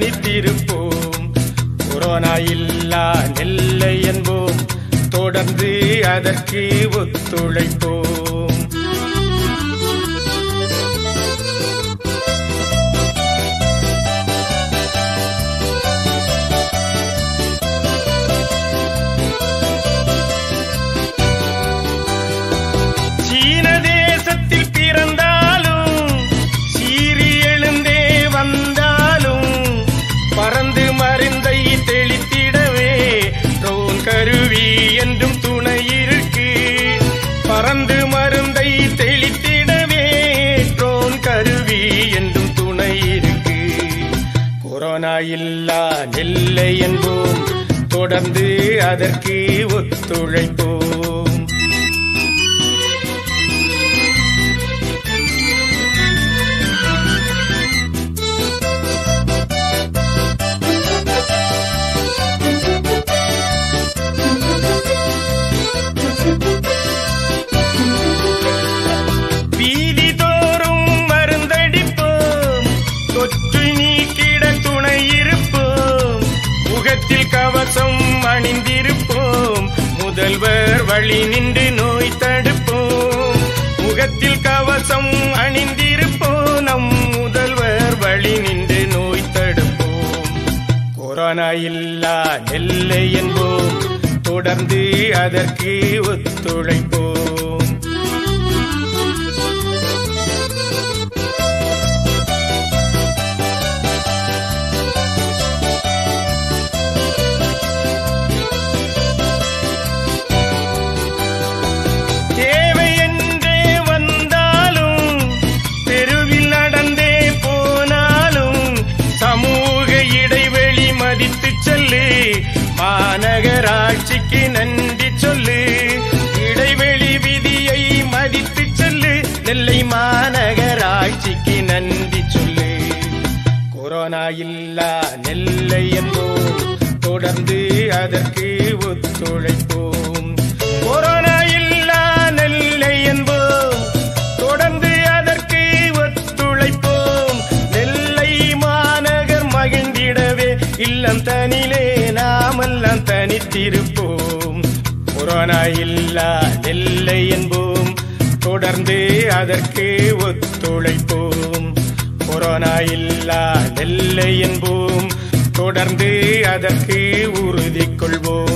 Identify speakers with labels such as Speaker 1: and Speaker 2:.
Speaker 1: தனித்திருப்போம் corona இல்லா நெல்லை என்போம் தொடர்ந்து அதற்கு ஒத்துழைப்போம் சீன தேசத்தில் பிறந்தாலும் சீறி எழுந்தே வந்தாலும் பறந்து மருந்தை தெளித்திடவே ட்ரோன் கருவி என்றும் துணை இருக்கு பறந்து மருந்தை தெளித்திடவே ட்ரோன் கருவி என்றும் துணை இருக்கு கொரோனா இல்லா நெல்லை என்போம் தொடர்ந்து அதற்கு ஒத்துழைப்போம் வீதி தோறும் மருந்தடிப்போம் தொற்று நீக்கிட துணை இருப்போம் முகத்தில் கவசம் அணிந்திருப்போம் முதல்வர் வழி நின்று நோய் தடுப்போம் முகத்தில் கவசம் அணிந்திருப்போம் நம் முதல்வர் வழி நின்று நோய் தடுப்போம் கொரோனா இல்லா நெல்லை என்போம் தொடர்ந்து அதற்கு ஒத்துழைப்போம் தேவை என்றே வந்தாலும் தெருவில் நடந்தே போனாலும் சமூக இடைவெளி மதித்து சொல்லு மாநகராட்சிக்கு நன்றி சொல்லு இடைவெளி விதியை மதித்து சொல்லு நெல்லை மாநகராட்சிக்கு நன்றி சொல்லு கொரோனா இல்லா நெல்லை என்போம் தொடர்ந்து அதற்கு ஒத்துழைப்போம் கொரோனா இல்லா நெல்லை என்போம் தொடர்ந்து அதற்கு ஒத்துழைப்போம் நெல்லை மாநகர் மகிழ்ந்திடவே இல்லம் தனிலே நாமெல்லாம் தனித்திருப்போம் கொரோனா இல்லா நெல்லை என்போம் தொடர்ந்து அதற்கு ஒத்துழைப்போம் கொரோனா இல்லா நெல்லை என்போம் தொடர்ந்து அதற்கு உறுதி கொள்வோம்